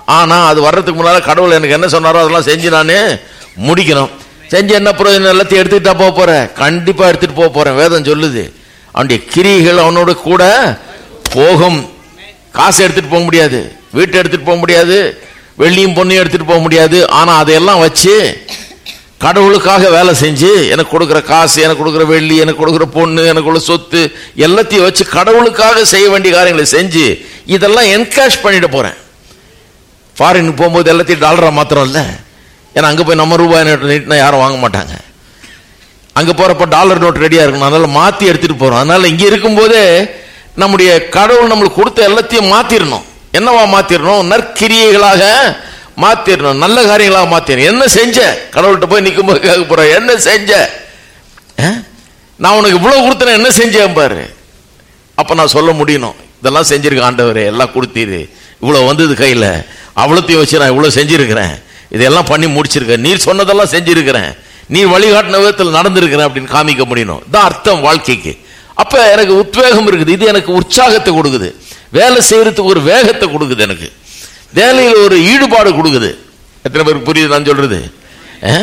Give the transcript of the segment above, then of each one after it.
ஆனா அது வர்றதுக்கு முன்னால கடவுள் எனக்கு என்ன சொன்னாரோ அதெல்லாம் செஞ்சு நான் முடிக்கணும் செஞ்சு என்ன பிரயோஜனம் எல்லாத்தையும் எடுத்துக்கிட்டா போக போறேன் கண்டிப்பா எடுத்துட்டு போக போறேன் வேதம் சொல்லுது அவனுடைய கிரிகள் அவனோட கூட போகும் காசு எடுத்துட்டு போக முடியாது வீட்டை எடுத்துட்டு போக முடியாது வெள்ளியும் பொண்ணையும் எடுத்துட்டு போக முடியாது ஆனா அதையெல்லாம் வச்சு கடவுளுக்காக வேலை செஞ்சு எனக்கு கொடுக்குற காசு எனக்கு கொடுக்குற வெள்ளி எனக்கு கொடுக்குற பொண்ணு எனக்கு உள்ள சொத்து எல்லாத்தையும் வச்சு கடவுளுக்காக செய்ய வேண்டிய காரியங்களை செஞ்சு இதெல்லாம் என்கேஷ் பண்ணிட போறேன் ஃபாரின் போகும்போது எல்லாத்தையும் டாலரா மாத்திரம் இல்லை ஏன்னா அங்கே போய் நம்ம ரூபாய் நோட்டு நீட்டினா யாரும் வாங்க மாட்டாங்க அங்கே போகிறப்ப டாலர் நோட் ரெடியாக இருக்கணும் அதனால மாற்றி எடுத்துகிட்டு போகிறோம் அதனால இங்கே இருக்கும்போதே நம்முடைய கடவுள் நம்மளுக்கு கொடுத்த எல்லாத்தையும் மாற்றிடணும் என்னவா மாற்றிடணும் நற்கிரியைகளாக மாற்றிடணும் நல்ல காரியங்களாக மாற்றிடணும் என்ன செஞ்ச கடவுள்கிட்ட போய் நிற்கும்போது கேட்க போகிறேன் என்ன செஞ்ச ஆ? நான் உனக்கு இவ்வளோ கொடுத்தேன் என்ன செஞ்சேன் பாரு அப்போ நான் சொல்ல முடியணும் இதெல்லாம் செஞ்சிருக்கேன் ஆண்டவரே எல்லாம் கொடுத்தீரு இவ்வளோ வந்தது கையில் அவ்வளோத்தையும் வச்சு நான் இவ்வளோ செஞ்சிருக்கிறேன் இதெல்லாம் பண்ணி முடிச்சிருக்கேன் நீர் சொன்னதெல்லாம் செஞ்சிருக்கிறேன் நீ வழிகாட்டின விதத்தில் நடந்திருக்கிறேன் அப்படின்னு காமிக்க முடியணும் இதான் அர்த்தம் வாழ்க்கைக்கு அப்ப எனக்கு உத்வேகம் இருக்குது இது எனக்கு உற்சாகத்தை கொடுக்குது வேலை செய்யறதுக்கு ஒரு வேகத்தை கொடுக்குது எனக்கு வேலையில் ஒரு ஈடுபாடு கொடுக்குது எத்தனை பேருக்கு புரியுது நான் சொல்றது ஆ?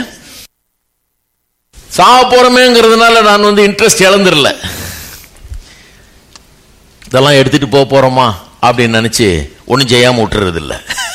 சாக போறமேங்கிறதுனால நான் வந்து இன்ட்ரெஸ்ட் இழந்துடல இதெல்லாம் எடுத்துட்டு போக போறோமா அப்படின்னு நினைச்சு ஒன்றும் செய்யாம விட்டுறது இல்ல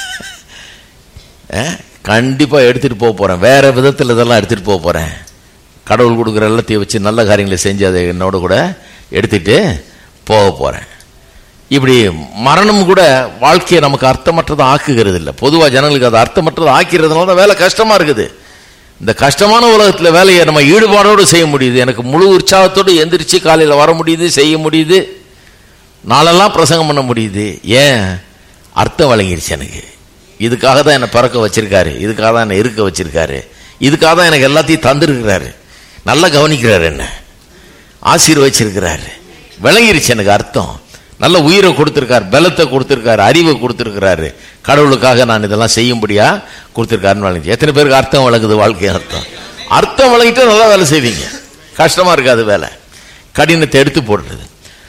அஹ், கண்டிப்பா எடுத்துட்டு போக போறேன் வேற விதத்தில் இதெல்லாம் எடுத்துட்டு போக போறேன் கடவுள் கொடுக்குற எல்லாத்தையும் வச்சு நல்ல காரியங்களை செஞ்சு அதை என்னோட கூட எடுத்துட்டு போக போறேன் இப்படி மரணம் கூட வாழ்க்கையை நமக்கு அர்த்தமற்றதை ஆக்குகிறது இல்லை பொதுவாக ஜனங்களுக்கு அது அர்த்தமற்றதை ஆக்கிறதுனால தான் வேலை கஷ்டமா இருக்குது இந்த கஷ்டமான உலகத்தில் வேலையை நம்ம ஈடுபாடோடு செய்ய முடியுது எனக்கு முழு உற்சாகத்தோடு எந்திரிச்சு காலையில் வர முடியுது செய்ய முடியுது நாளெல்லாம் பிரசங்கம் பண்ண முடியுது ஏன் அர்த்தம் வழங்கிருச்சு எனக்கு இதுக்காக தான் என்னை பிறக்க வச்சிருக்காரு இதுக்காக தான் என்னை இருக்க வச்சிருக்காரு இதுக்காக தான் எனக்கு எல்லாத்தையும் தந்திருக்கிறாரு நல்லா கவனிக்கிறாரு என்ன ஆசீர்வச்சிருக்கிறாரு விளங்கிருச்சு எனக்கு அர்த்தம் நல்ல உயிரை கொடுத்திருக்காரு பலத்தை கொடுத்திருக்காரு அறிவை கொடுத்திருக்கிறாரு கடவுளுக்காக நான் இதெல்லாம் செய்யும்படியா கொடுத்திருக்காருன்னு விளங்குச்சு எத்தனை பேருக்கு அர்த்தம் விளங்குது வாழ்க்கை அர்த்தம் அர்த்தம் விளங்கிட்டு நல்லா வேலை செய்வீங்க கஷ்டமா இருக்காது வேலை கடினத்தை எடுத்து போடுறது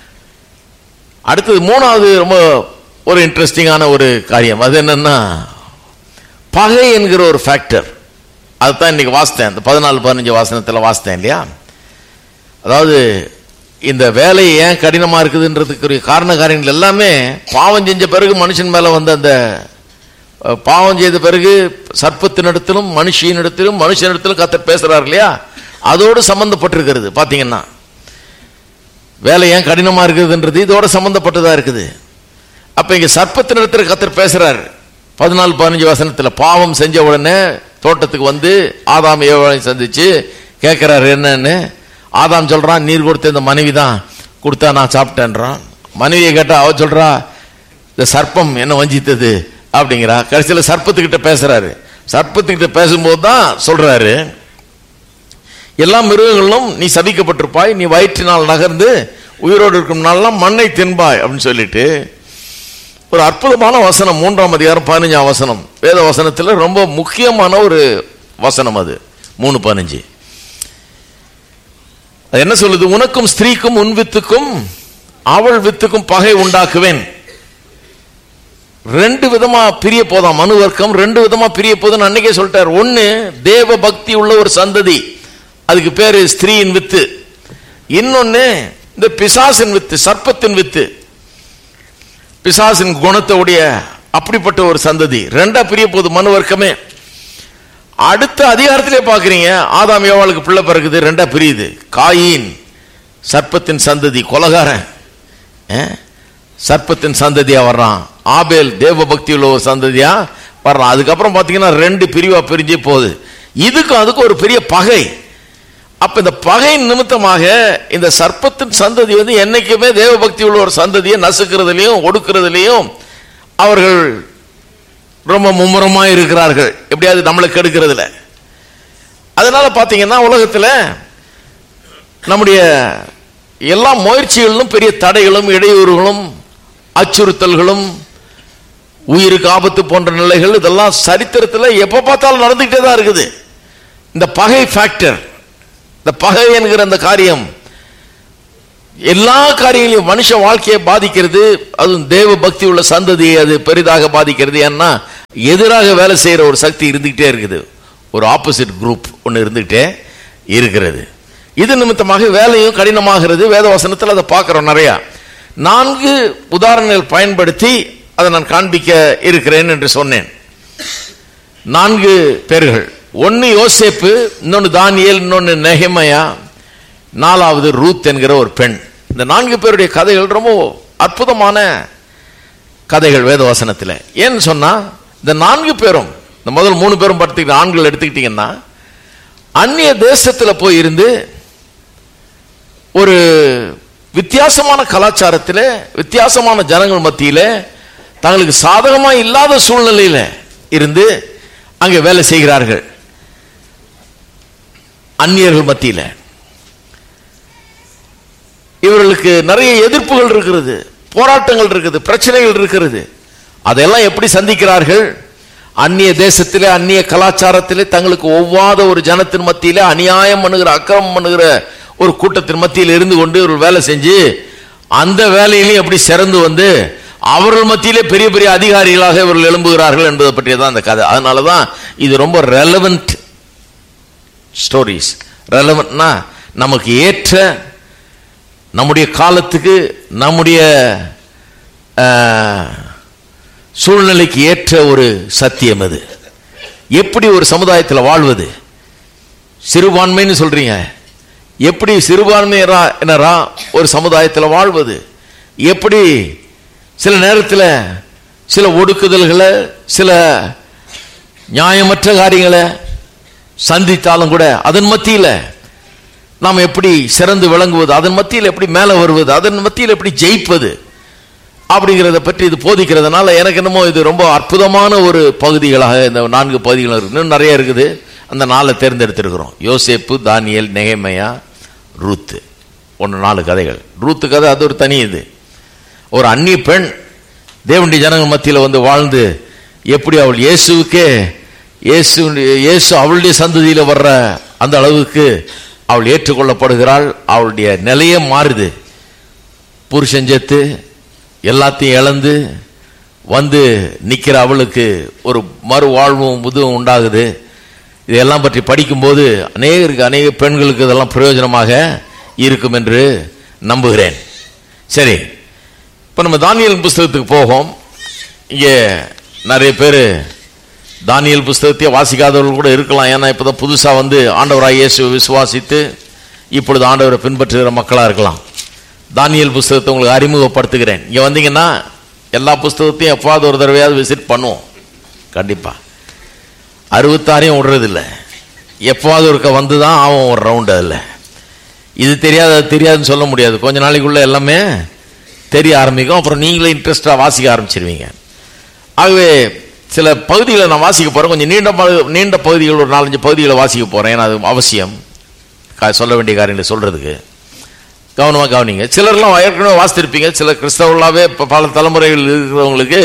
அடுத்தது மூணாவது ரொம்ப ஒரு இன்ட்ரெஸ்டிங்கான ஒரு காரியம் அது என்னன்னா பகை என்கிற ஒரு ஃபேக்டர் அதுதான் இன்னைக்கு வாசித்தேன் இந்த பதினாலு பதினஞ்சு வாசனத்தில் வாசித்தேன் இல்லையா அதாவது இந்த வேலை ஏன் கடினமா இருக்குதுன்றதுக்குரிய காரண காரியங்கள் எல்லாமே பாவம் செஞ்ச பிறகு மனுஷன் மேல வந்த அந்த அஹ், பாவம் செய்த பிறகு சர்ப்பத்தினிடத்திலும் மனுஷியினிடத்திலும் மனுஷனிடத்திலும் கத்தர் பேசுறாரு இல்லையா அதோடு சம்பந்தப்பட்டிருக்கிறது பாத்தீங்கன்னா வேலை ஏன் கடினமா இருக்குதுன்றது இதோட சம்பந்தப்பட்டதா இருக்குது அப்ப இங்க சர்ப்பத்தினிடத்தில் கத்தர் பேசுறாரு பதினாலு பதினஞ்சு வசனத்துல பாவம் செஞ்ச உடனே தோட்டத்துக்கு வந்து ஆதாம் ஏவாளை சந்திச்சு கேட்கிறாரு என்னன்னு ஆதாம் சொல்றான் நீர் கொடுத்த இந்த மனைவி தான் கொடுத்தா நான் சாப்பிட்டேன்றான் மனைவியை கேட்டா அவ சொல்றா இந்த சர்ப்பம் என்ன வஞ்சித்தது அப்படிங்கிறா கடைசியில சர்ப்பத்துக்கிட்ட பேசுறாரு சர்ப்பத்துக்கிட்ட பேசும்போது தான் சொல்றாரு எல்லா மிருகங்களும் நீ சபிக்கப்பட்டிருப்பாய் நீ வயிற்றினால் நகர்ந்து உயிரோடு இருக்கும் நாளெல்லாம் மண்ணை தின்பாய் அப்படின்னு சொல்லிட்டு ஒரு அற்புதமான வசனம் மூன்றாம் அதிகாரம் பதினஞ்சாம் வசனம் வேத வசனத்தில் ரொம்ப முக்கியமான ஒரு வசனம் அது மூணு பதினஞ்சு அது என்ன சொல்லுது உனக்கும் ஸ்திரீக்கும் உன் வித்துக்கும் அவள் வித்துக்கும் பகை உண்டாக்குவேன் ரெண்டு விதமா பிரிய போதாம் மனு வர்க்கம் ரெண்டு விதமா பிரிய போதுன்னு அன்னைக்கே சொல்லிட்டார் ஒன்னு தேவ பக்தி உள்ள ஒரு சந்ததி அதுக்கு பேரு ஸ்திரீயின் வித்து இன்னொன்னு இந்த பிசாசின் வித்து சர்ப்பத்தின் வித்து பிசாசின் குணத்தோடைய அப்படிப்பட்ட ஒரு சந்ததி ரெண்டா பிரிய போகுது மனு வர்க்கமே அடுத்த அதிகாரத்திலே பாக்குறீங்க ஆதாம் ஏவாளுக்கு பிள்ளை பிறகுது ரெண்டா பிரியுது காயின் சர்ப்பத்தின் சந்ததி கொலகாரன் ஆ? சர்ப்பத்தின் சந்ததியா வர்றான் ஆபேல் தேவ பக்தி உள்ள ஒரு சந்ததியா வர்றான் அதுக்கப்புறம் பாத்தீங்கன்னா ரெண்டு பிரிவா பிரிஞ்சே போகுது இதுக்கும் அதுக்கும் ஒரு பெரிய பகை அப்ப இந்த பகை நிமித்தமாக இந்த சர்ப்பத்தின் சந்ததி வந்து என்னைக்குமே தேவ பக்தி உள்ள ஒரு சந்ததியை நசுக்கிறதுலையும் ஒடுக்கிறதுலையும் அவர்கள் ரொம்ப மும்முரமா இருக்கிறார்கள் எப்படியாவது நம்மளை கெடுக்கிறதுல அதனால பாத்தீங்கன்னா உலகத்துல நம்முடைய எல்லா முயற்சிகளிலும் பெரிய தடைகளும் இடையூறுகளும் அச்சுறுத்தல்களும் உயிருக்கு ஆபத்து போன்ற நிலைகள் இதெல்லாம் சரித்திரத்தில் எப்ப பார்த்தாலும் நடந்துகிட்டே தான் இருக்குது இந்த பகை ஃபேக்டர் இந்த பகை என்கிற அந்த காரியம் எல்லா காரியங்களையும் மனுஷ வாழ்க்கையை பாதிக்கிறது அதுவும் தேவ பக்தி உள்ள சந்ததியை அது பெரிதாக பாதிக்கிறது ஏன்னா எதிராக வேலை செய்யற ஒரு சக்தி இருந்துகிட்டே இருக்குது ஒரு ஆப்போசிட் குரூப் ஒன்று இருந்துகிட்டே இருக்கிறது இது நிமித்தமாக வேலையும் கடினமாகிறது வேத வசனத்தில் அதை பார்க்கிறோம் நிறைய நான்கு உதாரணங்கள் பயன்படுத்தி அதை நான் காண்பிக்க இருக்கிறேன் என்று சொன்னேன் நான்கு பேர்கள் ஒன்னு யோசேப்பு இன்னொன்னு தானியேல் இன்னொன்னு நெஹெமையா நாலாவது ரூத் என்கிற ஒரு பெண் இந்த நான்கு பேருடைய கதைகள் ரொம்ப அற்புதமான கதைகள் வேதவசனத்தில் ஏன்னு சொன்னா இந்த நான்கு பேரும் இந்த முதல் மூணு பேரும் பார்த்துக்கிட்ட ஆண்கள் எடுத்துக்கிட்டீங்கன்னா அந்நிய தேசத்துல போய் இருந்து ஒரு வித்தியாசமான கலாச்சாரத்தில் வித்தியாசமான ஜனங்கள் மத்தியில தங்களுக்கு சாதகமா இல்லாத சூழ்நிலையில இருந்து அங்கே வேலை செய்கிறார்கள் அந்நியர்கள் மத்தியில இவர்களுக்கு நிறைய எதிர்ப்புகள் இருக்கிறது போராட்டங்கள் இருக்குது பிரச்சனைகள் இருக்கிறது அதெல்லாம் எப்படி சந்திக்கிறார்கள் அந்நிய தேசத்திலே அந்நிய கலாச்சாரத்திலே தங்களுக்கு ஒவ்வாத ஒரு ஜனத்தின் மத்தியிலே அநியாயம் பண்ணுகிற அக்கிரமம் பண்ணுகிற ஒரு கூட்டத்தின் மத்தியில் இருந்து கொண்டு இவர்கள் வேலை செஞ்சு அந்த வேலையிலையும் எப்படி சிறந்து வந்து அவர்கள் மத்தியிலே பெரிய பெரிய அதிகாரிகளாக இவர்கள் எழும்புகிறார்கள் என்பதை பற்றியதான் அந்த கதை அதனால தான் இது ரொம்ப ரெலவெண்ட் ஸ்டோரிஸ் ரெலவெண்ட்னா நமக்கு ஏற்ற நம்முடைய காலத்துக்கு நம்முடைய ஆஹ், சூழ்நிலைக்கு ஏற்ற ஒரு சத்தியம் அது எப்படி ஒரு சமுதாயத்தில் வாழ்வது சிறுபான்மைன்னு சொல்றீங்க எப்படி சிறுபான்மையினரா ஒரு சமுதாயத்தில் வாழ்வது எப்படி சில நேரத்தில் சில ஒடுக்குதல்களை சில நியாயமற்ற காரியங்களை சந்தித்தாலும் கூட அதன் மத்தியில் நாம் எப்படி சிறந்து விளங்குவது அதன் மத்தியில் எப்படி மேலே வருவது அதன் மத்தியில் எப்படி ஜெயிப்பது அப்படிங்கிறத பற்றி இது போதிக்கிறதுனால எனக்கு என்னமோ இது ரொம்ப அற்புதமான ஒரு பகுதிகளாக இந்த நான்கு பகுதிகள் இருக்கு இன்னும் நிறைய இருக்குது அந்த நாளை தேர்ந்தெடுத்திருக்கிறோம் யோசேப்பு தானியல் நெகமையா ரூத்து ஒன்று நாலு கதைகள் ரூத்து கதை அது ஒரு தனி இது ஒரு அந்நிய பெண் தேவனுடைய ஜனங்கள் மத்தியில் வந்து வாழ்ந்து எப்படி அவள் இயேசுவுக்கே இயேசு இயேசு அவளுடைய சந்ததியில் வர்ற அந்த அளவுக்கு அவள் ஏற்றுக்கொள்ளப்படுகிறாள் அவளுடைய நிலையே மாறுது புருஷன் செத்து எல்லாத்தையும் இழந்து வந்து நிற்கிற அவளுக்கு ஒரு மறுவாழ்வும் இதுவும் உண்டாகுது இதெல்லாம் பற்றி படிக்கும்போது அநேகருக்கு அநேக பெண்களுக்கு இதெல்லாம் பிரயோஜனமாக இருக்கும் என்று நம்புகிறேன் சரி இப்போ நம்ம தானியல் புஸ்தகத்துக்கு போவோம் இங்கே நிறைய பேர் தானியல் புஸ்தகத்தையே வாசிக்காதவர்கள் கூட இருக்கலாம் ஏன்னா இப்போ தான் புதுசாக வந்து ஆண்டவராக இயேசுவை விசுவாசித்து இப்பொழுது ஆண்டவரை பின்பற்றுகிற மக்களாக இருக்கலாம் தானியல் புஸ்தகத்தை உங்களுக்கு அறிமுகப்படுத்துகிறேன் இங்கே வந்தீங்கன்னா எல்லா புஸ்தகத்தையும் எப்பாவது ஒரு தடவையாவது விசிட் பண்ணுவோம் கண்டிப்பாக அறுபத்தாறையும் விடுறதில்ல எப்போவாவது ஒருக்க வந்து தான் ஆகும் ஒரு ரவுண்டு அதில் இது தெரியாது அது தெரியாதுன்னு சொல்ல முடியாது கொஞ்ச நாளைக்குள்ள எல்லாமே தெரிய ஆரம்பிக்கும் அப்புறம் நீங்களே இன்ட்ரெஸ்டாக வாசிக்க ஆரம்பிச்சிருவீங்க ஆகவே சில பகுதிகளை நான் வாசிக்க போகிறேன் கொஞ்சம் நீண்ட பகு- நீண்ட பகுதிகள் ஒரு நாலஞ்சு பகுதிகளை வாசிக்க போகிறேன் ஏன்னா அது அவசியம் கா- சொல்ல வேண்டிய காரியங்களை சொல்கிறதுக்கு கவனமாக கவனிங்க சிலர்லாம் ஏற்கனவே வாசித்திருப்பீங்க சில கிறிஸ்தவர்களாகவே இப்போ பல தலைமுறைகள் இருக்கிறவங்களுக்கு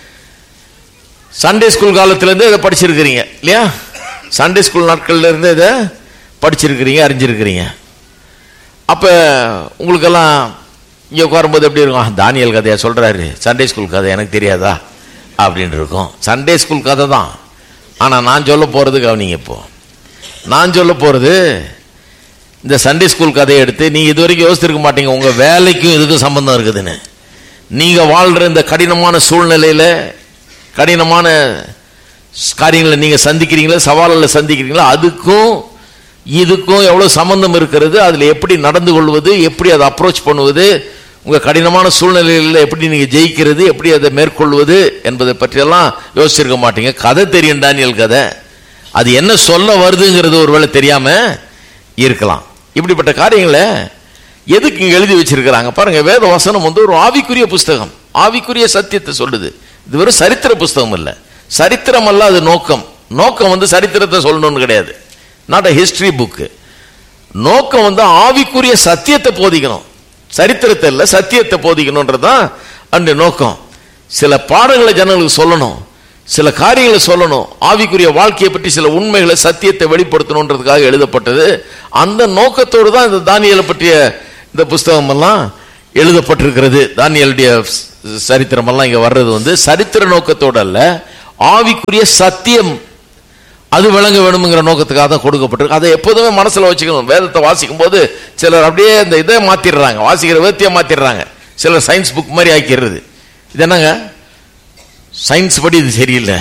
சண்டே ஸ்கூல் காலத்திலேருந்து இதை படிச்சிருக்கிறீங்க இல்லையா சண்டே ஸ்கூல் நாட்கள்ல இருந்து இதை படிச்சிருக்கிறீங்க அறிஞ்சிருக்கிறீங்க அப்போ உங்களுக்கெல்லாம் இங்கே உட்காரும்போது எப்படி இருக்கும் "ஆ, தானியல் கதையை சொல்கிறாரு சண்டே ஸ்கூல் கதை எனக்கு தெரியாதா அப்படின்னு இருக்கும் சண்டே ஸ்கூல் கதை தான் ஆனால் நான் சொல்ல போகிறது கவனிங்க இப்போ நான் சொல்ல போகிறது இந்த சண்டே ஸ்கூல் கதையை எடுத்து நீங்க இது வரைக்கும் யோசிச்சிருக்க மாட்டீங்க உங்க வேலைக்கும் இதுக்கும் சம்பந்தம் இருக்குதுன்னு நீங்க வாழ்ற இந்த கடினமான சூழ்நிலையில கடினமான ஸ்- காரியங்களை நீங்க சந்திக்கிறீங்களா சவால்களை சந்திக்கிறீங்களா அதுக்கும் இதுக்கும் எவ்வளவு சம்பந்தம் இருக்கிறது அதுல எப்படி நடந்து கொள்வது எப்படி அதை அப்ரோச் பண்ணுவது உங்க கடினமான சூழ்நிலைகளில் எப்படி நீங்க ஜெயிக்கிறது எப்படி அதை மேற்கொள்வது என்பதை பற்றியெல்லாம் யோசிச்சிருக்க மாட்டீங்க கதை தெரியும் டானியல் கதை அது என்ன சொல்ல வருதுங்கிறது ஒருவேளை தெரியாம இருக்கலாம் இப்படிப்பட்ட காரியங்களை எதுக்கு இங்க எழுதி வச்சிருக்கிறாங்க பாருங்க வேத வசனம் வந்து ஒரு ஆவிக்குரிய புஸ்தகம் ஆவிக்குரிய சத்தியத்தை சொல்லுது இது வெறும் சரித்திர புஸ்தகம் இல்ல சரித்திரம் அல்ல அது நோக்கம் நோக்கம் வந்து சரித்திரத்தை சொல்லணும்னு கிடையாது நாட் அ ஹிஸ்டரி புக்கு நோக்கம் வந்து ஆவிக்குரிய சத்தியத்தை போதிக்கணும் சரித்திரத்தை இல்ல சத்தியத்தை போதிக்கணும்ன்றதுதான் அந்த நோக்கம் சில பாடங்களை ஜனங்களுக்கு சொல்லணும் சில காரியங்களை சொல்லணும் ஆவிக்குரிய வாழ்க்கையை பற்றி சில உண்மைகளை சத்தியத்தை வெளிப்படுத்தணுன்றதுக்காக எழுதப்பட்டது அந்த நோக்கத்தோடு தான் இந்த தானியலை பற்றிய இந்த புஸ்தகம் எல்லாம் எழுதப்பட்டிருக்கிறது தானியலுடைய சரித்திரம் எல்லாம் இங்க வர்றது வந்து சரித்திர நோக்கத்தோடு அல்ல ஆவிக்குரிய சத்தியம் அது விளங்க வேணுங்கிற நோக்கத்துக்காக தான் கொடுக்கப்பட்டிருக்கு அதை எப்போதுமே மனசுல வச்சுக்கணும் வேதத்தை வாசிக்கும் போது சிலர் அப்படியே இந்த இதை மாத்திடுறாங்க வாசிக்கிற விதத்தையே மாத்திடுறாங்க சிலர் சயின்ஸ் புக் மாதிரி ஆக்கிடுறது இது என்னங்க சயின்ஸ் படி இது சரியில்லை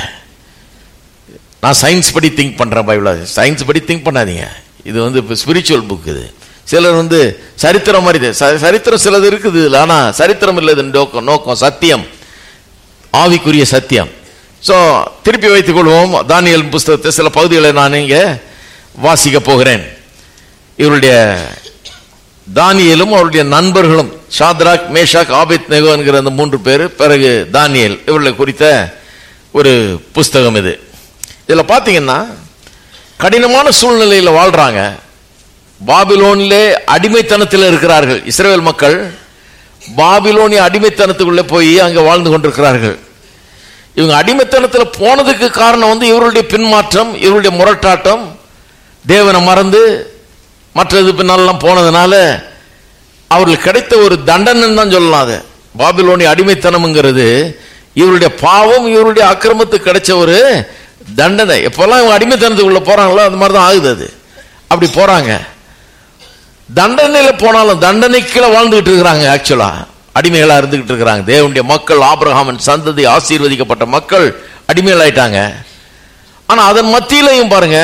நான் சயின்ஸ் படி திங்க் பண்றேன் பைபிள் சயின்ஸ் படி திங்க் பண்ணாதீங்க இது வந்து இப்போ ஸ்பிரிச்சுவல் புக் இது சிலர் வந்து சரித்திரம் மாதிரி இது. ச- சரித்திரம் சிலது இருக்குது இதுல ஆனா சரித்திரம் இல்லை இது நோக்கம் நோக்கம் சத்தியம் ஆவிக்குரிய சத்தியம் ஸோ திருப்பி வைத்துக் கொள்வோம் தானியல் புஸ்தகத்தை சில பகுதிகளை நான் இங்கே வாசிக்க போகிறேன் இவருடைய தானியலும் அவருடைய நண்பர்களும் ஷாத்ராக் மேஷாக் ஆபித் நெகோ என்கிற அந்த மூன்று பேர் பிறகு தானியல் இவர்களை குறித்த ஒரு புஸ்தகம் இது இதில் பார்த்தீங்கன்னா கடினமான சூழ்நிலையில் வாழ்றாங்க பாபிலோனிலே அடிமைத்தனத்தில் இருக்கிறார்கள் இஸ்ரேல் மக்கள் பாபிலோனிய அடிமைத்தனத்துக்குள்ளே போய் அங்கே வாழ்ந்து கொண்டிருக்கிறார்கள் இவங்க அடிமைத்தனத்தில் போனதுக்கு காரணம் வந்து இவருடைய பின்மாற்றம் இவருடைய முரட்டாட்டம் தேவனை மறந்து மற்றது பின்னாலெல்லாம் போனதுனால அவர்களுக்கு கிடைத்த ஒரு தண்டனைன்னு தான் சொல்லலாம் அது பாபிலோனிய அடிமைத்தனம்ங்கிறது இவருடைய பாவம் இவருடைய அக்கிரமத்துக்கு கிடைச்ச ஒரு தண்டனை எப்பெல்லாம் இவங்க அடிமைத்தனத்துக்குள்ள போறாங்களோ அது மாதிரி தான் ஆகுது அது அப்படி போறாங்க தண்டனையில போனாலும் தண்டனைக்குள்ள வாழ்ந்துகிட்டு இருக்கிறாங்க ஆக்சுவலா அடிமைகளா இருந்துகிட்டு இருக்கிறாங்க தேவனுடைய மக்கள் ஆபிரகாமன் சந்ததி ஆசீர்வதிக்கப்பட்ட மக்கள் அடிமைகளாயிட்டாங்க ஆனா அதன் மத்தியிலையும் பாருங்க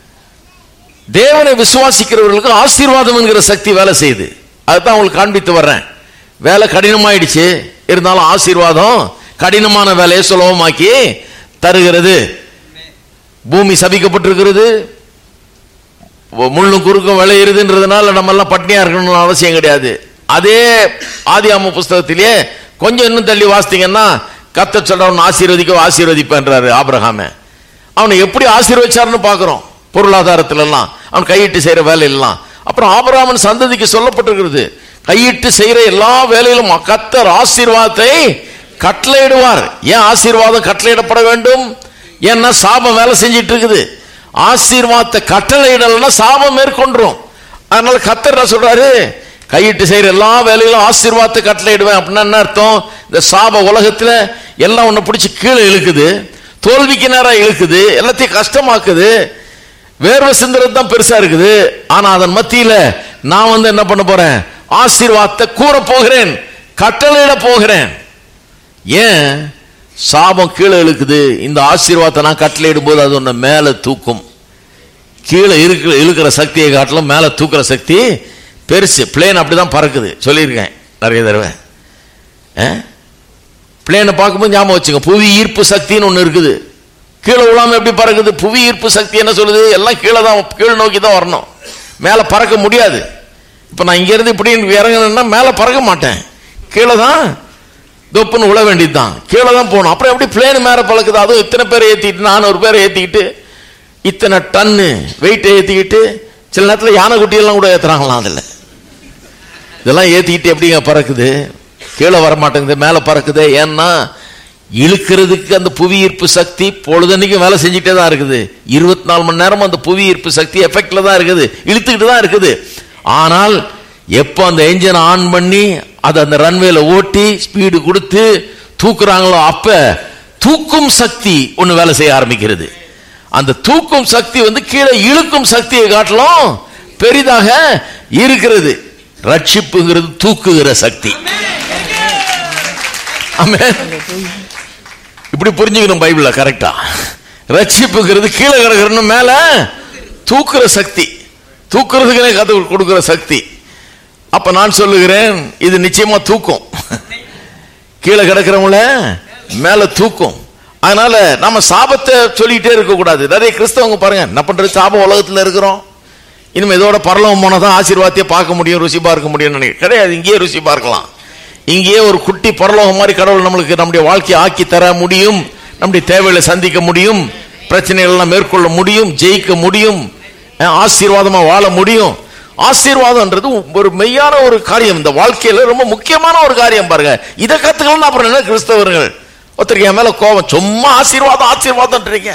தேவனை விசுவாசிக்கிறவர்களுக்கு ஆசீர்வாதம் என்கிற சக்தி வேலை செய்யுது அதுதான் உங்களுக்கு காண்பித்து வர்றேன் வேலை கடினமாயிடுச்சு இருந்தாலும் ஆசீர்வாதம் கடினமான வேலையை சுலபமாக்கி தருகிறது பூமி சபிக்கப்பட்டிருக்கிறது முள்ளும் குறுக்கும் விளையிறதுன்றதுனால நம்ம எல்லாம் பட்னியா இருக்கணும்னு அவசியம் கிடையாது அதே ஆதியாம புஸ்தகத்திலேயே கொஞ்சம் இன்னும் தள்ளி வாசித்தீங்கன்னா கத்த சொல்றவன் ஆசீர்வதிக்க ஆசீர்வதிப்பேன்றாரு ஆபிரகாம அவனை எப்படி ஆசீர்வதிச்சாருன்னு பார்க்கிறோம் பொருளாதாரத்துல எல்லாம் அவன் கையிட்டு செய்யற வேலை எல்லாம் அப்புறம் ஆபிரகாமன் சந்ததிக்கு சொல்லப்பட்டிருக்கிறது கையிட்டு செய்யற எல்லா வேலையிலும் கத்தர் ஆசீர்வாதத்தை கட்டளையிடுவார் ஏன் ஆசீர்வாதம் கட்டளையிடப்பட வேண்டும் ஏன்னா சாபம் வேலை செஞ்சிட்டு இருக்குது ஆசீர்வாதத்தை கட்டளையிடலைன்னா சாபம் மேற்கொண்டுரும் அதனால கத்தர் என்ன சொல்றாரு கையிட்டு செய்யற எல்லா வேலையிலும் ஆசீர்வாதத்தை கட்டளையிடுவேன் அப்படின்னா என்ன அர்த்தம் இந்த சாப உலகத்துல எல்லாம் ஒண்ணு பிடிச்சி கீழே இழுக்குது தோல்விக்கு நேரம் இழுக்குது எல்லாத்தையும் கஷ்டமாக்குது வேர்வை சிந்துறது தான் பெருசா இருக்குது ஆனா அதன் மத்தியில நான் வந்து என்ன பண்ண போறேன் ஆசீர்வாதத்தை கூற போகிறேன் கட்டளையிட போகிறேன் ஏன் சாபம் கீழே இழுக்குது இந்த ஆசீர்வாதத்தை நான் கட்டளையிடும் போது அது ஒன்று மேலே தூக்கும் கீழே இருக்கிற இழுக்கிற சக்தியை காட்டிலும் மேலே தூக்குற சக்தி பெருசு பிளேன் அப்படிதான் பறக்குது சொல்லியிருக்கேன் நிறைய தடவை பிளேனை பார்க்கும்போது ஞாபகம் வச்சுங்க புவி ஈர்ப்பு சக்தின்னு ஒன்று இருக்குது கீழே விழாம எப்படி பறக்குது புவி ஈர்ப்பு சக்தி என்ன சொல்லுது எல்லாம் கீழே தான் கீழ் நோக்கி தான் வரணும் மேலே பறக்க முடியாது இப்போ நான் இங்கேருந்து இப்படி இறங்கினேன்னா மேலே பறக்க மாட்டேன் கீழே தான் தொப்புன்னு விழ வேண்டியது தான் கீழே தான் போகணும் அப்புறம் எப்படி பிளேன் மேலே பழக்குது அதுவும் இத்தனை பேரை ஏற்றிட்டு நானூறு பேரை ஏற்றிக்கிட்டு இத்தனை டன்னு வெயிட்டை ஏற்றிக்கிட்டு சில நேரத்தில் யானை குட்டியெல்லாம் கூட ஏற்றுறாங்களாம் அதில் இதெல்லாம் ஏற்றிக்கிட்டு எப்படிங்க பறக்குது கீழே வர மாட்டேங்குது மேலே பறக்குது ஏன்னா இழுக்கிறதுக்கு அந்த புவி ஈர்ப்பு சக்தி பொழுதன்னைக்கும் வேலை செஞ்சுட்டே தான் இருக்குது இருபத்தி நாலு மணி நேரம் அந்த புவி ஈர்ப்பு சக்தி எஃபெக்ட்ல தான் இருக்குது இழுத்துக்கிட்டு தான் இருக்குது ஆனால் எப்போ அந்த என்ஜின் ஆன் பண்ணி அதை அந்த ரன்வேல ஓட்டி ஸ்பீடு கொடுத்து தூக்குறாங்களோ அப்ப தூக்கும் சக்தி ஒன்று வேலை செய்ய ஆரம்பிக்கிறது அந்த தூக்கும் சக்தி வந்து கீழே இழுக்கும் சக்தியை காட்டிலும் பெரிதாக இருக்கிறது ரட்சிப்புங்கிறது தூக்குகிற சக்தி ஆமென். இப்படி புரிஞ்சுக்கணும் பைபிள்ல கரெக்டா ரட்சிப்புங்கிறது கீழே கிடக்கிறன்னு மேல தூக்குற சக்தி தூக்குறதுக்குனே கத்து கொடுக்கிற சக்தி அப்ப நான் சொல்லுகிறேன் இது நிச்சயமா தூக்கும் கீழே கிடக்கிறவங்கள மேல தூக்கும் அதனால நம்ம சாபத்தை சொல்லிட்டே இருக்க கூடாது நிறைய கிறிஸ்தவங்க பாருங்க என்ன பண்றது சாபம் உலகத்துல இருக்கிறோம் இனிமே இதோட பரலவம் போனதான் ஆசீர்வாதத்தையே பார்க்க முடியும் ருசி பார்க்க முடியும்னு நினைக்கிறேன் கிடையாது இங்கேயே ருசி பார்க்கலாம் இங்கேயே ஒரு குட்டி பரலோகம் மாதிரி கடவுள் நம்மளுக்கு நம்முடைய வாழ்க்கையை ஆக்கி தர முடியும் நம்முடைய தேவைகளை சந்திக்க முடியும் பிரச்சனைகள் எல்லாம் மேற்கொள்ள முடியும் ஜெயிக்க முடியும் அஹ் ஆசீர்வாதமா வாழ முடியும் ஆசீர்வாதம்ன்றது ஒரு மெய்யான ஒரு காரியம் இந்த வாழ்க்கையில ரொம்ப முக்கியமான ஒரு காரியம் பாருங்க இதை கத்துக்கலாம் அப்புறம் என்ன கிறிஸ்தவர்கள் ஒருத்தருக்கு என் மேல கோபம் சும்மா ஆசீர்வாதம் ஆசீர்வாதம்ன்றீங்க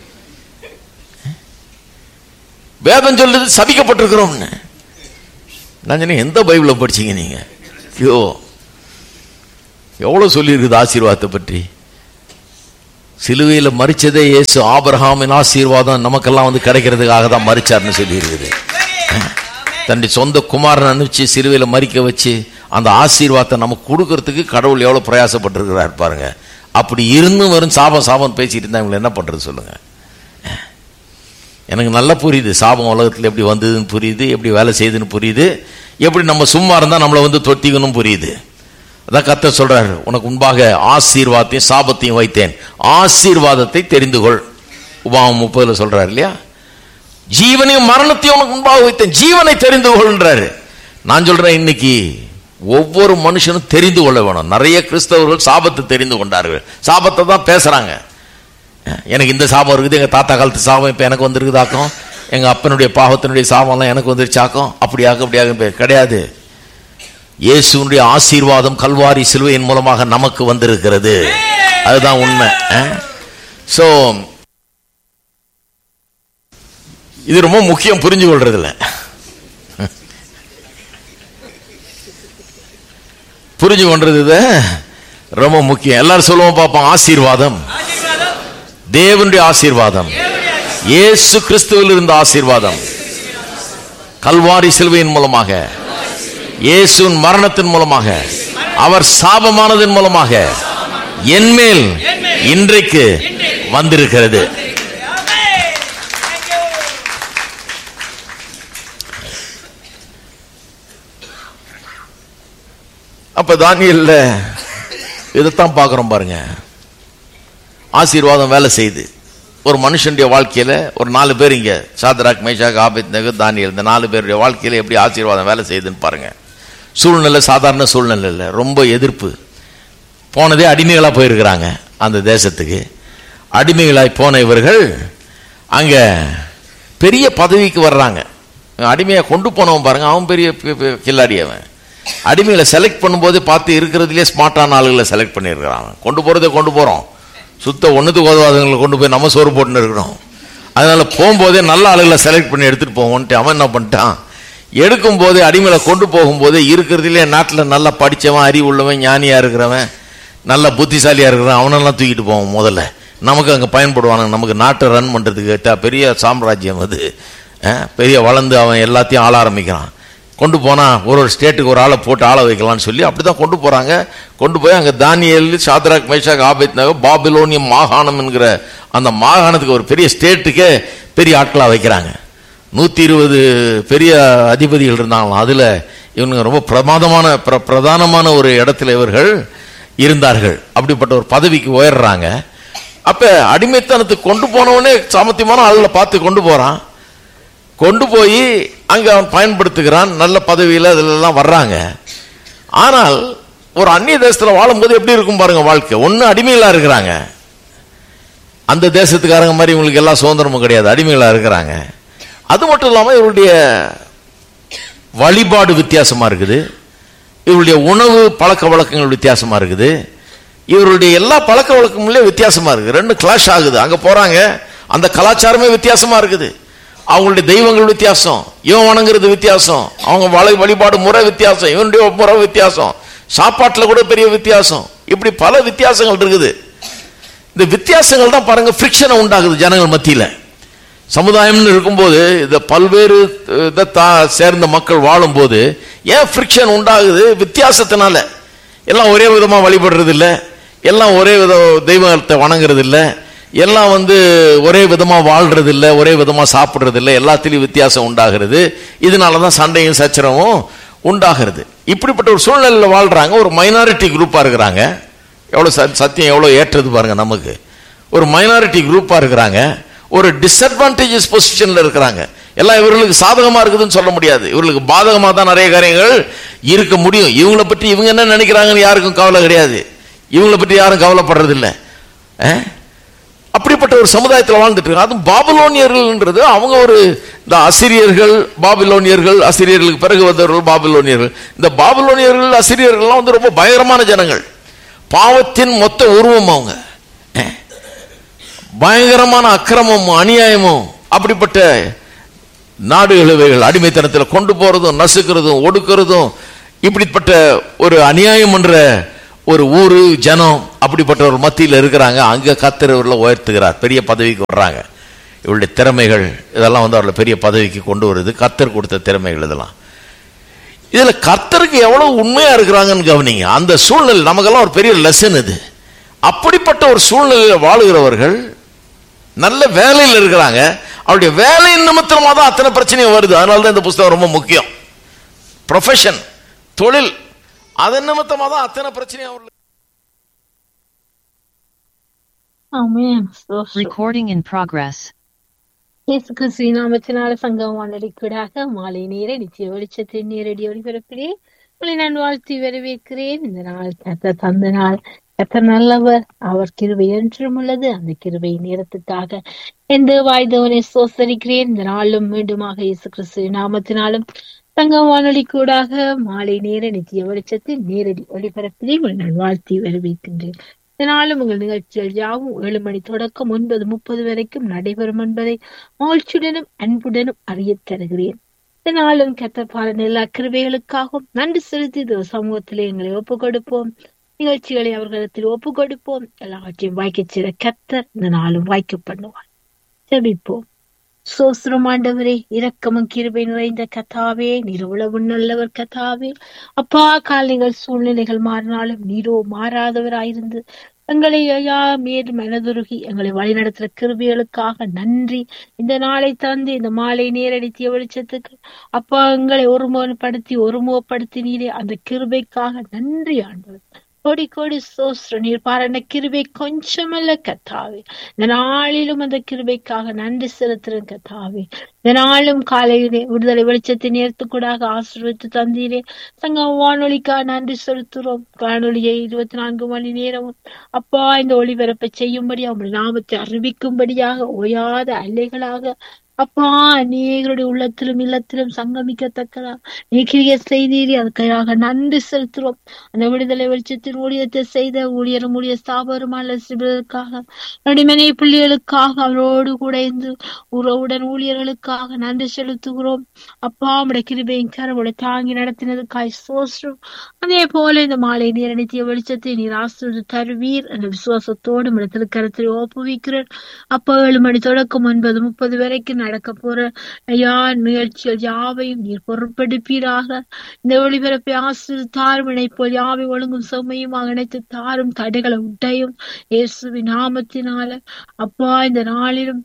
வேதம் சொல்லுது சபிக்கப்பட்டிருக்கிறோம்னு நான் சொன்னேன் எந்த பைபிளை படிச்சீங்க நீங்க ஐயோ எவ்வளவு சொல்லியிருக்குது ஆசீர்வாதத்தை பற்றி சிலுவையில் மறிச்சதே இயேசு ஆபிரகாமின் ஆசீர்வாதம் நமக்கெல்லாம் வந்து கிடைக்கிறதுக்காக தான் மறிச்சார்னு சொல்லி இருக்குது தன்னுடைய சொந்த குமாரன் அனுப்பிச்சு சிலுவையில் மறிக்க வச்சு அந்த ஆசீர்வாதத்தை நமக்கு கொடுக்கறதுக்கு கடவுள் எவ்வளோ பிரயாசப்பட்டிருக்கிறார் பாருங்க அப்படி இருந்தும் வரும் சாபம் சாபம் பேசிட்டு இருந்தா இவங்களை என்ன பண்றது சொல்லுங்க எனக்கு நல்லா புரியுது சாபம் உலகத்தில் எப்படி வந்ததுன்னு புரியுது எப்படி வேலை செய்யுதுன்னு புரியுது எப்படி நம்ம சும்மா இருந்தால் நம்மளை வந்து தொத்திக்கணும் புரியுது அதான் கத்த சொல்றாரு உனக்கு முன்பாக ஆசீர்வாதத்தையும் சாபத்தையும் வைத்தேன் ஆசீர்வாதத்தை தெரிந்து கொள் உபாமம் முப்பதுல சொல்றாரு இல்லையா ஜீவனையும் மரணத்தையும் உனக்கு முன்பாக வைத்தேன் ஜீவனை தெரிந்து கொள்ன்றாரு நான் சொல்றேன் இன்னைக்கு ஒவ்வொரு மனுஷனும் தெரிந்து கொள்ள வேணும் நிறைய கிறிஸ்தவர்கள் சாபத்தை தெரிந்து கொண்டார்கள் சாபத்தை தான் பேசுறாங்க எனக்கு இந்த சாபம் இருக்குது எங்க தாத்தா காலத்து சாபம் இப்ப எனக்கு வந்திருக்குதாக்கும் எங்க அப்பனுடைய பாவத்தினுடைய சாபம்லாம் எனக்கு வந்துருச்சாக்கும் அப்படியாக அப்படியாக கிடையாது இயேசுனுடைய ஆசீர்வாதம் கல்வாரி சிலுவையின் மூலமாக நமக்கு வந்திருக்கிறது அதுதான் உண்மை சோ இது ரொம்ப முக்கியம் புரிஞ்சு கொள்றதுல புரிஞ்சு கொண்டது இது ரொம்ப முக்கியம் எல்லாரும் சொல்லுவோம் பார்ப்போம் ஆசீர்வாதம் தேவனுடைய ஆசீர்வாதம் இயேசு கிறிஸ்துவில் இருந்த ஆசீர்வாதம் கல்வாரி சிலுவையின் மூலமாக இயேசுவின் மரணத்தின் மூலமாக அவர் சாபமானதன் மூலமாக என்மேல் இன்றைக்கு வந்திருக்கிறது அப்ப தானியல்ல இதைத்தான் பார்க்கிறோம் பாருங்க ஆசீர்வாதம் வேலை செய்யுது ஒரு மனுஷனுடைய வாழ்க்கையில ஒரு நாலு பேர் இங்க Shadrach Meshach Abednego Daniel இந்த நாலு பேருடைய வாழ்க்கையில எப்படி ஆசீர்வாதம் வேலை செய்யுதுன்னு பாருங்க சூழ்நிலை சாதாரண சூழ்நிலை இல்லை ரொம்ப எதிர்ப்பு போனதே அடிமைகளா போயிருக்கிறாங்க அந்த தேசத்துக்கு அடிமைகளாய் போன இவர்கள் அங்க பெரிய பதவிக்கு வர்றாங்க அடிமையை கொண்டு போனவன் பாருங்க அவன் பெரிய பெ- பெ- கில்லாடி அவன் அடிமைகளை செலக்ட் பண்ணும்போது பார்த்து இருக்கிறதுலே ஸ்மார்ட்டான ஆளுகளை செலக்ட் பண்ணியிருக்கிறான் கொண்டு போறதை கொண்டு போறோம் சுத்த ஒண்ணுத்துக்கு உதவாதவங்களை கொண்டு போய் நம்ம சோறு போட்டுன்னு இருக்கிறோம் அதனால போகும்போதே நல்ல ஆளுகளை செலக்ட் பண்ணி எடுத்துட்டு போவோன்ட்டு அவன் என்ன பண்ணிட்டான் எடுக்கும் போதே அடிமையில கொண்டு போகும்போதே இருக்கிறதுலே நாட்டில் நல்லா படிச்சவன் அறிவு உள்ளவன் ஞானியா இருக்கிறவன் நல்ல புத்திசாலியா இருக்கிறவன் அவனெல்லாம் தூக்கிட்டு போவோம் முதல்ல நமக்கு அங்கே பயன்படுவானுங்க நமக்கு நாட்டை ரன் பண்றதுக்கு கேட்டா பெரிய சாம்ராஜ்யம் அது அஹ், பெரிய வளர்ந்து அவன் எல்லாத்தையும் ஆள ஆரம்பிக்கிறான் கொண்டு போனா ஒரு ஒரு ஸ்டேட்டுக்கு ஒரு ஆளை போட்டு ஆள வைக்கலாம்னு சொல்லி அப்படிதான் கொண்டு போறாங்க கொண்டு போய் அங்க Daniel Shadrach Meshach Abednego பாபிலோனியம் மாகாணம் என்கிற அந்த மாகாணத்துக்கு ஒரு பெரிய ஸ்டேட்டுக்கே பெரிய ஆட்களா வைக்கிறாங்க நூத்தி இருபது பெரிய அதிபதிகள் இருந்தாங்களாம் அதுல இவனுங்க ரொம்ப பிரமாதமான பிர- பிரதானமான ஒரு இடத்துல இவர்கள் இருந்தார்கள் அப்படிப்பட்ட ஒரு பதவிக்கு உயர்றாங்க அப்ப அடிமைத்தனத்துக்கு கொண்டு போனவனே சாமர்த்தியமான ஆளுல பார்த்து கொண்டு போறான் கொண்டு போய் அங்க அவன் பயன்படுத்துகிறான் நல்ல பதவியில இதுல எல்லாம் வர்றாங்க ஆனால் ஒரு அந்நிய தேசத்துல வாழும்போது எப்படி இருக்கும் பாருங்க வாழ்க்கை ஒண்ணு அடிமைகளா இருக்கிறாங்க அந்த தேசத்துக்காரங்க மாதிரி இவங்களுக்கு எல்லா சுதந்திரமும் கிடையாது அடிமைகளா இருக்கிறாங்க அது மட்டும் இல்லாம இவருடைய வழிபாடு வித்தியாசமா இருக்குது இவருடைய உணவு பழக்க வழக்கங்கள் வித்தியாசமா இருக்குது இவருடைய எல்லா பழக்க வழக்கங்களும் வித்தியாசமா இருக்கு ரெண்டு கிளாஷ் ஆகுது அங்க போறாங்க அந்த கலாச்சாரமே வித்தியாசமா இருக்குது அவங்களுடைய தெய்வங்கள் வித்தியாசம் இவன் வணங்குறது வித்தியாசம் அவங்க வழி வழிபாடு முறை வித்தியாசம் இவனுடைய முறை வித்தியாசம் சாப்பாட்டுல கூட பெரிய வித்தியாசம் இப்படி பல வித்தியாசங்கள் இருக்குது இந்த வித்தியாசங்கள் தான் பாருங்க ஃப்ரிக்ஷனை உண்டாகுது ஜனங்கள் மத்தியில சமுதாயம்னு இருக்கும்போது இந்த பல்வேறு இதை தா- சேர்ந்த மக்கள் வாழும்போது ஏன் ஃப்ரிக்ஷன் உண்டாகுது வித்தியாசத்தினால எல்லாம் ஒரே விதமா வழிபடுறது இல்ல எல்லாம் ஒரே வித தெய்வத்தை வணங்குறது இல்ல எல்லாம் வந்து ஒரே விதமா வாழ்றது இல்ல ஒரே விதமா சாப்பிடுறது இல்ல எல்லாத்திலையும் வித்தியாசம் உண்டாகிறது இதனால தான் சண்டையும் சச்சரவும் உண்டாகிறது இப்படிப்பட்ட ஒரு சூழ்நிலையில வாழ்றாங்க ஒரு மைனாரிட்டி குரூப்பா இருக்கிறாங்க எவ்வளவு சத்- சத்தியம் எவ்வளவு ஏற்றது பாருங்க நமக்கு ஒரு மைனாரிட்டி குரூப்பா இருக்கிறாங்க ஒரு டிஸ்அட்வான்டேஜஸ் பொசிஷன்ல இருக்கிறாங்க எல்லாம் இவர்களுக்கு சாதகமா இருக்குதுன்னு சொல்ல முடியாது இவர்களுக்கு பாதகமா தான் நிறைய காரியங்கள் இருக்க முடியும் இவங்கள பற்றி இவங்க என்ன நினைக்கிறாங்கன்னு யாருக்கும் கவலை கிடையாது இவங்கள பற்றி யாரும் கவலைப்படுறது இல்ல அஹ்? அப்படிப்பட்ட ஒரு சமுதாயத்தில் வாழ்ந்துட்டு இருக்காங்க அதுவும் பாபிலோனியர்கள்ன்றது அவங்க ஒரு இந்த அசிரியர்கள் பாபிலோனியர்கள் அசிரியர்களுக்கு பிறகு வந்தவர்கள் பாபிலோனியர்கள் இந்த பாபிலோனியர்கள் அசிரியர்கள்லாம் வந்து ரொம்ப பயங்கரமான ஜனங்கள் பாவத்தின் மொத்த உருவம் அவங்க அஹ். பயங்கரமான அக்கிரமமும் அநியாயமும் அப்படிப்பட்ட நாடுகள் இவைகள் அடிமைத்தனத்தில் கொண்டு போறதும் நசுக்கிறதும் ஒடுக்கிறதும் இப்படிப்பட்ட ஒரு அநியாயம் என்ற ஒரு ஊரு ஜனம் அப்படிப்பட்ட ஒரு மத்தியில் இருக்கிறாங்க அங்க கத்தர் இவர்களை உயர்த்துகிறார் பெரிய பதவிக்கு வர்றாங்க இவருடைய திறமைகள் இதெல்லாம் வந்து அவர்களை பெரிய பதவிக்கு கொண்டு வருது கத்தர் கொடுத்த திறமைகள் இதெல்லாம் இதுல கர்த்தருக்கு எவ்வளவு உண்மையா இருக்கிறாங்கன்னு கவனிங்க அந்த சூழ்நிலை நமக்கெல்லாம் ஒரு பெரிய லெசன் இது அப்படிப்பட்ட ஒரு சூழ்நிலையில் வாழுகிறவர்கள் நல்ல வேலையில் இருக்கிறாங்க அவருடைய வேலையின் நிமித்தமாக தான் அத்தனை பிரச்சனையும் வருது அதனால தான் இந்த புஸ்தகம் ரொம்ப முக்கியம் ப்ரொஃபஷன் தொழில் அதன் நிமித்தமாக தான் அத்தனை பிரச்சனையும் அவர்களுக்கு ஆமென் ஸ்தோத்திரம். Recording in progress. இயேசு கிறிஸ்துவின் நாமத்தினால சங்கம் வானொலிக்கூடாக மாலை நேர நித்திய வெளிச்சத்தின் நேரடி ஒளிபரப்பிலே உங்களை நான் வாழ்த்தி வரவேற்கிறேன் இந்த நாள் கத்த தந்த நாள் கத்த நல்லவர் அவர் கிருபை என்றும் உள்ளது அந்த கிருபை நேரத்துக்காக எந்த வாய்தவனை சோசரிக்கிறேன் இந்த நாளும் மீண்டுமாக இயேசு கிறிஸ்துவின் நாமத்தினாலும் சங்கம் வானொலி கூடாக மாலை நேர நித்திய வெளிச்சத்தின் நேரடி ஒளிபரப்பிலே உங்களை நான் வாழ்த்தி வரவேற்கின்றேன் இதனாலும் உங்கள் நிகழ்ச்சிகள் யாவும் ஏழு மணி தொடக்கம் ஒன்பது முப்பது வரைக்கும் நடைபெறும் என்பதை மகிழ்ச்சியுடனும் அன்புடனும் அறியத் தருகிறேன் இதனாலும் கத்தப்பான எல்லா கிருபைகளுக்காகவும் நன்றி செலுத்தி இந்த சமூகத்திலே எங்களை ஒப்புக் கொடுப்போம் நிகழ்ச்சிகளை அவர்களிடத்தில் ஒப்புக் கொடுப்போம் எல்லாவற்றையும் வாய்க்கச் செய்த கத்தர் இந்த நாளும் வாய்க்க பண்ணுவார் ஜெபிப்போம் சோஸ்திரம் ஆண்டவரே இரக்கமும் கிருபை நிறைந்த கதாவே நீர் உழவு நல்லவர் கதாவே அப்பா காலைகள் சூழ்நிலைகள் மாறினாலும் நீரோ மாறாதவராயிருந்து எங்களை ஐயா மேல் மனதுருகி எங்களை வழிநடத்துற கிருபிகளுக்காக நன்றி இந்த நாளை தந்து இந்த மாலை நேரடித்திய வெளிச்சத்துக்கு அப்பா எங்களை ஒருமுகப்படுத்தி ஒருமுகப்படுத்தினீரே அந்த கிருபைக்காக நன்றி ஆண்டவர் கோடி கோடி சோஸ்திர நீர் பாருன கிருபை கொஞ்சமல்ல கத்தாவே இந்த நாளிலும் அந்த கிருபைக்காக நன்றி செலுத்துறேன் கத்தாவே இந்த நாளும் காலையிலே விடுதலை வெளிச்சத்தை நேரத்துக்கூடாக ஆசீர்வதித்து தந்தீரே சங்க வானொலிக்காக நன்றி செலுத்துறோம் வானொலியை இருபத்தி நான்கு மணி நேரமும் அப்பா இந்த ஒளிபரப்பை செய்யும்படி அவருடைய நாமத்தை அறிவிக்கும்படியாக ஓயாத அலைகளாக அப்பா அநேகருடைய உள்ளத்திலும் இல்லத்திலும் சங்கமிக்கத்தக்கதா நீக்கிய செய்தீரி அதுக்காக நன்றி செலுத்துறோம் அந்த விடுதலை வெளிச்சத்தின் ஊழியத்தை செய்த ஊழியரும் ஊழிய ஸ்தாபருமான சிவருக்காக நடிமனை பிள்ளைகளுக்காக அவரோடு கூட இருந்து உறவுடன் ஊழியர்களுக்காக நன்றி செலுத்துகிறோம் அப்பா உடைய கிருபையின் கரவுடைய தாங்கி நடத்தினதுக்காய் சோஸ்ரம் அதே போல இந்த மாலை நீர் நித்திய வெளிச்சத்தை நீர் ஆசிரியர் தருவீர் என்ற விசுவாசத்தோடு உடைய திருக்கரத்தில் ஒப்புவிக்கிறேன் அப்பா ஏழு மணி தொடக்கம் ஒன்பது முப்பது வரைக்கும் நடக்க போற ஐயா நிகழ்ச்சிகள் யாவையும் நீர் பொருட்படுப்பீராக இந்த ஒளிபரப்பை ஆசிரியர் தாரும் இணைப்போல் யாவை ஒழுங்கும் செம்மையுமாக இணைத்து தாரும் தடைகளை உட்டையும் இயேசுவின் நாமத்தினால அப்பா இந்த நாளிலும்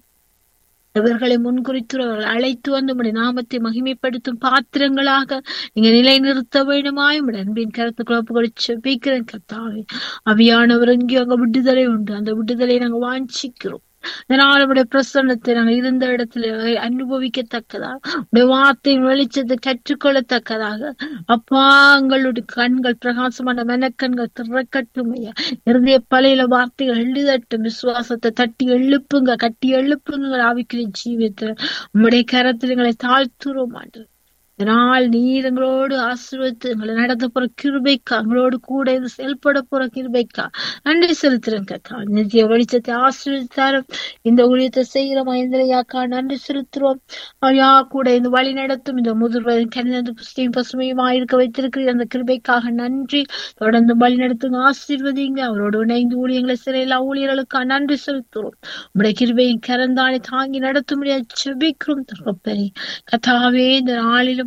இவர்களை முன்குறித்துறவர்கள் அழைத்து வந்து உடைய நாமத்தை மகிமைப்படுத்தும் பாத்திரங்களாக நீங்க நிலைநிறுத்த வேண்டுமாய் உடைய அன்பின் கருத்துக்களை ஒப்புக்கொடுத்து செபிக்கிறேன் கத்தாவே அவியானவர் எங்கேயும் அங்க விடுதலை உண்டு அந்த விடுதலை நாங்க வாஞ்சிக்கிறோம் இதனால் உடைய பிரசன்னத்தை நாங்கள் இருந்த இடத்துல அனுபவிக்கத்தக்கதாக உடைய வார்த்தையின் வெளிச்சத்தை கற்றுக்கொள்ளத்தக்கதாக அப்பா எங்களுடைய கண்கள் பிரகாசமான மெனக்கண்கள் திறக்கட்டும் ஐயா இருதய பழையில வார்த்தைகள் எழுதட்டும் விசுவாசத்தை தட்டி எழுப்புங்க கட்டி எழுப்புங்க ஆவிக்கிற ஜீவியத்துல உம்முடைய கரத்தில் எங்களை தாழ்த்துறோம் ஆண்டு இதனால் நீர் எங்களோடு ஆசீர்வதித்து எங்களை நடத்த போற கிருபைக்கா எங்களோடு கூட இது செயல்பட போற கிருபைக்கா நன்றி செலுத்துறேன் கக்கா நித்திய வெளிச்சத்தை ஆசீர்வதித்தாரும் இந்த ஊழியத்தை செய்கிற மகேந்திரையாக்கா நன்றி செலுத்துறோம் ஐயா கூட இந்த வழி நடத்தும் இந்த முதிர்வரின் கணித புஸ்தையும் பசுமையுமா இருக்க வைத்திருக்கிற அந்த கிருபைக்காக நன்றி தொடர்ந்து வழி நடத்துங்க ஆசீர்வதிங்க அவரோடு இணைந்து ஊழியங்களை சிறையில ஊழியர்களுக்காக நன்றி செலுத்துறோம் உடைய கிருபையின் கரந்தானை தாங்கி நடத்த முடியாது செபிக்கிறோம் தகப்பனே கத்தாவே இந்த நாளிலும்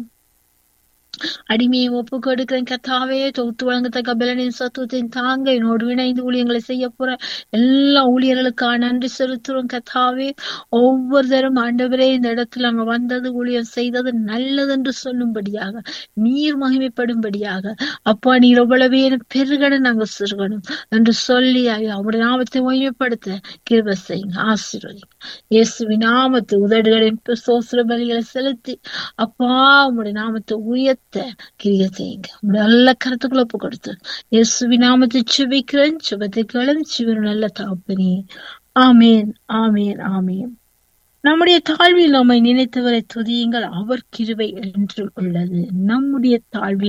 அடிமையை ஒப்பு கொடுக்கிறேன் கத்தாவே தொகுத்து வழங்கத்தக்க பலனின் சத்துவத்தின் தாங்க என்னோடு இணைந்து ஊழியங்களை செய்ய போற எல்லா ஊழியர்களுக்காக நன்றி செலுத்துறோம் கத்தாவே ஒவ்வொரு தரும் ஆண்டவரே இந்த இடத்துல அங்க வந்தது ஊழியம் செய்தது நல்லது என்று சொல்லும்படியாக நீர் மகிமைப்படும்படியாக அப்பா நீர் எவ்வளவே பெருகணும் நாங்க சிறுகணும் என்று சொல்லி அவருடைய நாமத்தை மகிமைப்படுத்த கிருப செய்யுங்க ஆசீர்வதிங்க இயேசுவின் நாமத்தை உதடுகளின் சோசர பலிகளை செலுத்தி அப்பா உங்களுடைய நாமத்தை உயர்த்த கிரிய செய்யுங்க உங்களுடைய நல்ல கருத்துக்களை ஒப்பு கொடுத்து இயேசுவின் நாமத்தை சுபிக்கிறேன் சுபத்தை கலந்து சிவன் நல்ல தாப்பனே ஆமேன் ஆமேன் ஆமேன் நம்முடைய தாழ்வில் நம்மை நினைத்தவரை துதியுங்கள் அவர் கிருபை என்று உள்ளது நம்முடைய தாழ்வில்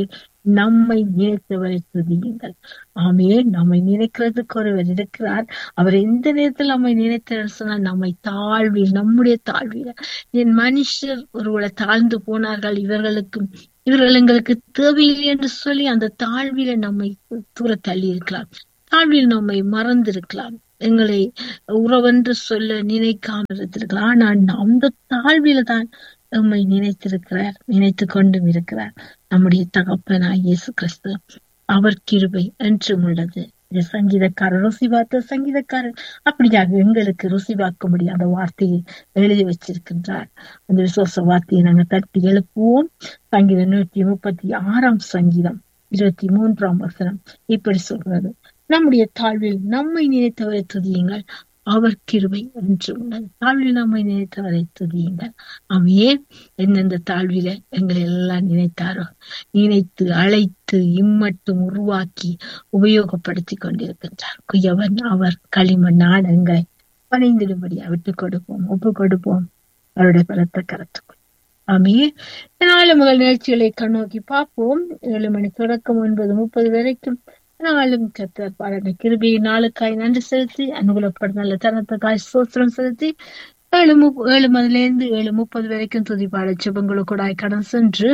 நம்மை நினைத்தவரை துதியுங்கள் ஆமே நம்மை நினைக்கிறதுக்கு ஒருவர் இருக்கிறார் அவர் எந்த நேரத்தில் நம்மை நினைத்தார் சொன்னால் நம்மை தாழ்வில் நம்முடைய தாழ்வில் என் மனுஷர் ஒருவரை தாழ்ந்து போனார்கள் இவர்களுக்கும் இவர்கள் எங்களுக்கு தேவையில்லை என்று சொல்லி அந்த தாழ்வில நம்மை தூர தள்ளி இருக்கலாம் தாழ்வில் நம்மை மறந்திருக்கலாம் எங்களை உறவென்று சொல்ல நினைக்காமல் இருந்திருக்கலாம் ஆனால் அந்த தாழ்வில தான் நம்மை நினைத்திருக்கிறார் நினைத்து கொண்டும் இருக்கிறார் நம்முடைய தகப்பனாய் இயேசு கிறிஸ்து அவர் கிருபை என்றும் உள்ளது இது சங்கீதக்காரர் ருசி பார்த்த சங்கீதக்காரர் அப்படியாக எங்களுக்கு ருசி பார்க்க முடியாத வார்த்தையை எழுதி வச்சிருக்கின்றார் அந்த விசுவாச வார்த்தையை நாங்கள் தட்டி எழுப்புவோம் சங்கீதம் நூற்றி முப்பத்தி ஆறாம் சங்கீதம் இருபத்தி மூன்றாம் வசனம் இப்படி சொல்றது நம்முடைய தாழ்வில் நம்மை நினைத்தவரை துதியுங்கள் அவர் கிருபை என்று உள்ளது தாழ்வில் நம்மை நினைத்தவரை துதியுங்கள் அவையே எந்தெந்த தாழ்வில எங்களை எல்லாம் நினைத்தாரோ நினைத்து அழைத்து இம்மட்டும் உருவாக்கி உபயோகப்படுத்தி கொண்டிருக்கின்றார் குயவன் அவர் களிமண் நாடங்களை பணிந்திடும்படியா விட்டு கொடுப்போம் ஒப்பு கொடுப்போம் அவருடைய பலத்த கருத்துக்குள் ஆமே நாலு முதல் நிகழ்ச்சிகளை கண்ணோக்கி பார்ப்போம் ஏழு மணி தொடக்கம் ஒன்பது முப்பது வரைக்கும் நாளும் கத்தர் பாருங்க கிருபியை நாளுக்காய் நன்றி செலுத்தி அனுகூலப்படும் நல்ல தனத்துக்காய் சோத்திரம் செலுத்தி ஏழு முப் ஏழு மணில இருந்து ஏழு முப்பது வரைக்கும் துதிப்பாட செபங்களுக்கூடாய் கடன் சென்று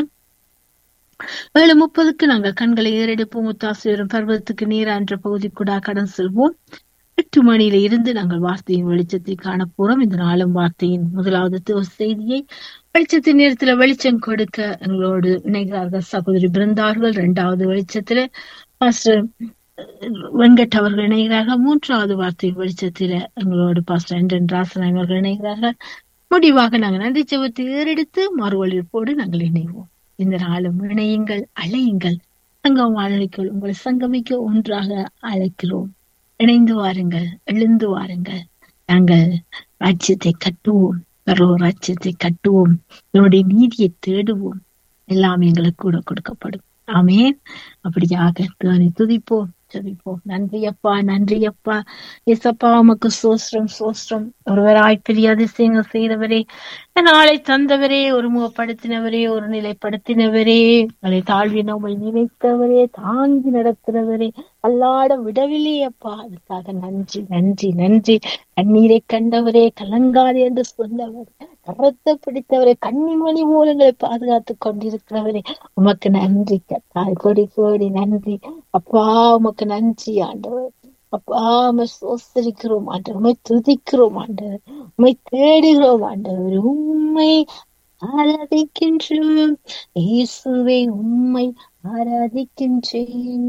ஏழு முப்பதுக்கு நாங்கள் கண்களை ஏறெடுப்போம் முத்தாசிரியரும் பர்வதத்துக்கு நீரா என்ற பகுதி கூட கடன் செல்வோம் எட்டு மணியில இருந்து நாங்கள் வார்த்தையின் வெளிச்சத்தை காண போறோம் இந்த நாளும் வார்த்தையின் முதலாவது திவ செய்தியை வெளிச்சத்தின் நேரத்துல வெளிச்சம் கொடுக்க எங்களோடு இணைகிறார்கள் சகோதரி பிருந்தார்கள் இரண்டாவது வெளிச்சத்துல பாஸ்டர் வெங்கட் அவர்கள் இணைகிறார்கள் மூன்றாவது வார்த்தையின் வெளிச்சத்தில எங்களோடு பாஸ்டர் என்டன் ராசனாய் அவர்கள் இணைகிறார்கள் முடிவாக நாங்கள் நன்றி செவத்தை ஏறெடுத்து மறுவழிப்போடு நாங்கள் இணைவோம் இந்த நாளும் இணையுங்கள் அழையுங்கள் சங்கம் அழைக்கள் உங்களை சங்கமிக்க ஒன்றாக அழைக்கிறோம் இணைந்து வாருங்கள் எழுந்து வாருங்கள் நாங்கள் ராஜ்யத்தை கட்டுவோம் வரோ ராஜ்யத்தை கட்டுவோம் என்னுடைய நீதியை தேடுவோம் எல்லாம் எங்களுக்கு கூட கொடுக்கப்படும் ஆமே அப்படியாக தேவனை துதிப்போம் ஜெபிப்போம் நன்றி அப்பா நன்றி அப்பா இசப்பா உமக்கு சோஸ்திரம் சோஸ்திரம் ஒருவராய் பெரிய அதிசயங்கள் செய்தவரே நாளை தந்தவரே ஒருமுகப்படுத்தினவரே ஒரு நிலைப்படுத்தினவரே அதை தாழ்வி நம்மை நினைத்தவரே தாங்கி நடத்துறவரே அல்லாட விடவில்லை அப்பா அதுக்காக நன்றி நன்றி நன்றி கண்ணீரை கண்டவரே கலங்காதே என்று சொன்னவர் கரத்தை பிடித்தவரே கண்ணிமணி மூலங்களை பாதுகாத்துக் கொண்டிருக்கிறவரே உமக்கு நன்றி கத்தாய் கொடி கோடி நன்றி அப்பா உமக்கு நன்றி ஆண்டவர் அப்பா உமை சோசரிக்கிறோம் ஆண்டவர் உமை துதிக்கிறோம் ஆண்டவர் உமை தேடுகிறோம் ஆண்டவர் உண்மை ஆராதிக்கின்றோம் இயேசுவை உண்மை ஆராதிக்கின்றேன்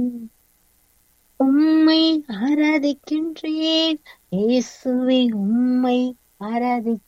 உம்மை ஆராதிக்கின்றேன் இயேசுவை உம்மை ஆராதிக்கின்றேன்